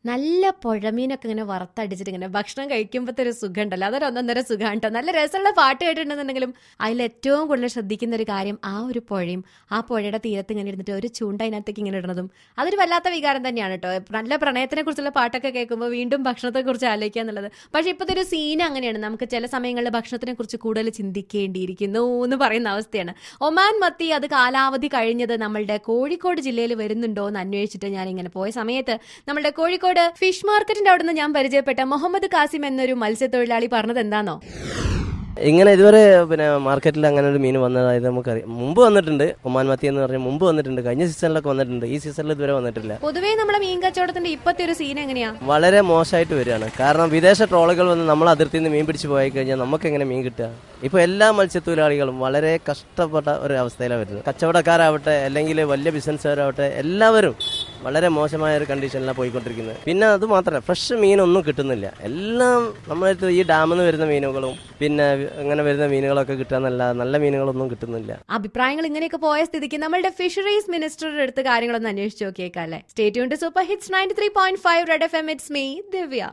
നല്ല പുഴമീനൊക്കെ ഇങ്ങനെ വറുത്തടിച്ചിട്ട് ഇങ്ങനെ ഭക്ഷണം കഴിക്കുമ്പോഴത്തെ ഒരു സുഖം ഉണ്ടല്ലോ അതൊരു ഒന്നൊന്നര സുഖം കേട്ടോ നല്ല രസമുള്ള പാട്ട് കേട്ടിട്ടുണ്ടെന്നുണ്ടെങ്കിലും അതിൽ ഏറ്റവും കൂടുതൽ ശ്രദ്ധിക്കുന്ന ഒരു കാര്യം ആ ഒരു പുഴയും ആ പുഴയുടെ തീരത്ത് ഇങ്ങനെ ഇരുന്നിട്ട് ഒരു ചൂണ്ട അതിനകത്തേക്ക് ഇങ്ങനെ ഇടുന്നതും അതൊരു വല്ലാത്ത വികാരം തന്നെയാണ് കേട്ടോ നല്ല പ്രണയത്തിനെ കുറിച്ചുള്ള പാട്ടൊക്കെ കേൾക്കുമ്പോൾ വീണ്ടും ഭക്ഷണത്തെ കുറിച്ച് ആലോചിക്കുക എന്നുള്ളത് പക്ഷെ ഇപ്പോഴത്തെ ഒരു സീൻ അങ്ങനെയാണ് നമുക്ക് ചില സമയങ്ങളിൽ ഭക്ഷണത്തിനെ കുറിച്ച് കൂടുതൽ ചിന്തിക്കേണ്ടിയിരിക്കുന്നു എന്ന് പറയുന്ന അവസ്ഥയാണ് ഒമാൻ മത്തി അത് കാലാവധി കഴിഞ്ഞത് നമ്മളുടെ കോഴിക്കോട് ജില്ലയിൽ വരുന്നുണ്ടോ എന്ന് അന്വേഷിച്ചിട്ട് ഞാൻ ഇങ്ങനെ പോയ സമയത്ത് നമ്മളുടെ കോഴിക്കോട് ഫിഷ് മാർക്കറ്റിന്റെ അവിടുന്ന് ഞാൻ പരിചയപ്പെട്ട മുഹമ്മദ് കാസിം എന്നൊരു മത്സ്യത്തൊഴിലാളി പറഞ്ഞത് എന്താണോ ഇങ്ങനെ ഇതുവരെ പിന്നെ മാർക്കറ്റിൽ അങ്ങനെ ഒരു മീൻ വന്നതായത് നമുക്കറിയാം മുമ്പ് വന്നിട്ടുണ്ട് ഒമാൻ മത്തി എന്ന് പറഞ്ഞാൽ മുമ്പ് വന്നിട്ടുണ്ട് കഴിഞ്ഞ സീസണിലൊക്കെ വന്നിട്ടുണ്ട് ഈ സീസണിൽ ഇതുവരെ വന്നിട്ടില്ല പൊതുവേ നമ്മളെ മീൻ കച്ചവടത്തിന്റെ ഇപ്പത്തെ ഒരു സീൻ എങ്ങനെയാ വളരെ മോശമായിട്ട് വരികയാണ് കാരണം വിദേശ ട്രോളുകൾ വന്ന് നമ്മൾ അതിർത്തിയിൽ നിന്ന് മീൻ പിടിച്ച് പോയി കഴിഞ്ഞാൽ നമുക്ക് എങ്ങനെ മീൻ കിട്ടുക ഇപ്പൊ എല്ലാ മത്സ്യത്തൊഴിലാളികളും വളരെ കഷ്ടപ്പെട്ട ഒരു അവസ്ഥയിലാണ് വരുന്നത് കച്ചവടക്കാരാവട്ടെ അല്ലെങ്കിൽ വലിയ ബിസിനസ്സുകാരാവട്ടെ എല്ലാവരും വളരെ മോശമായ ഒരു കണ്ടീഷനിലാണ് പോയിക്കൊണ്ടിരിക്കുന്നത് പിന്നെ അത് മാത്രമല്ല ഫ്രഷ് മീനൊന്നും കിട്ടുന്നില്ല എല്ലാം നമ്മളടുത്ത് ഈ ഡാമിൽ നിന്ന് വരുന്ന മീനുകളും പിന്നെ അങ്ങനെ വരുന്ന മീനുകളൊക്കെ കിട്ടാന്നല്ല നല്ല മീനുകളൊന്നും കിട്ടുന്നില്ല അഭിപ്രായങ്ങൾ ഇങ്ങനെയൊക്കെ പോയ സ്ഥിതിക്ക് നമ്മളുടെ ഫിഷറീസ് മിനിസ്റ്ററുടെ അടുത്ത് കാര്യങ്ങളൊന്ന് അന്വേഷിച്ച് നോക്കിയേക്കാം അല്ലേ state super hits ninety three point five red F M it's me Divya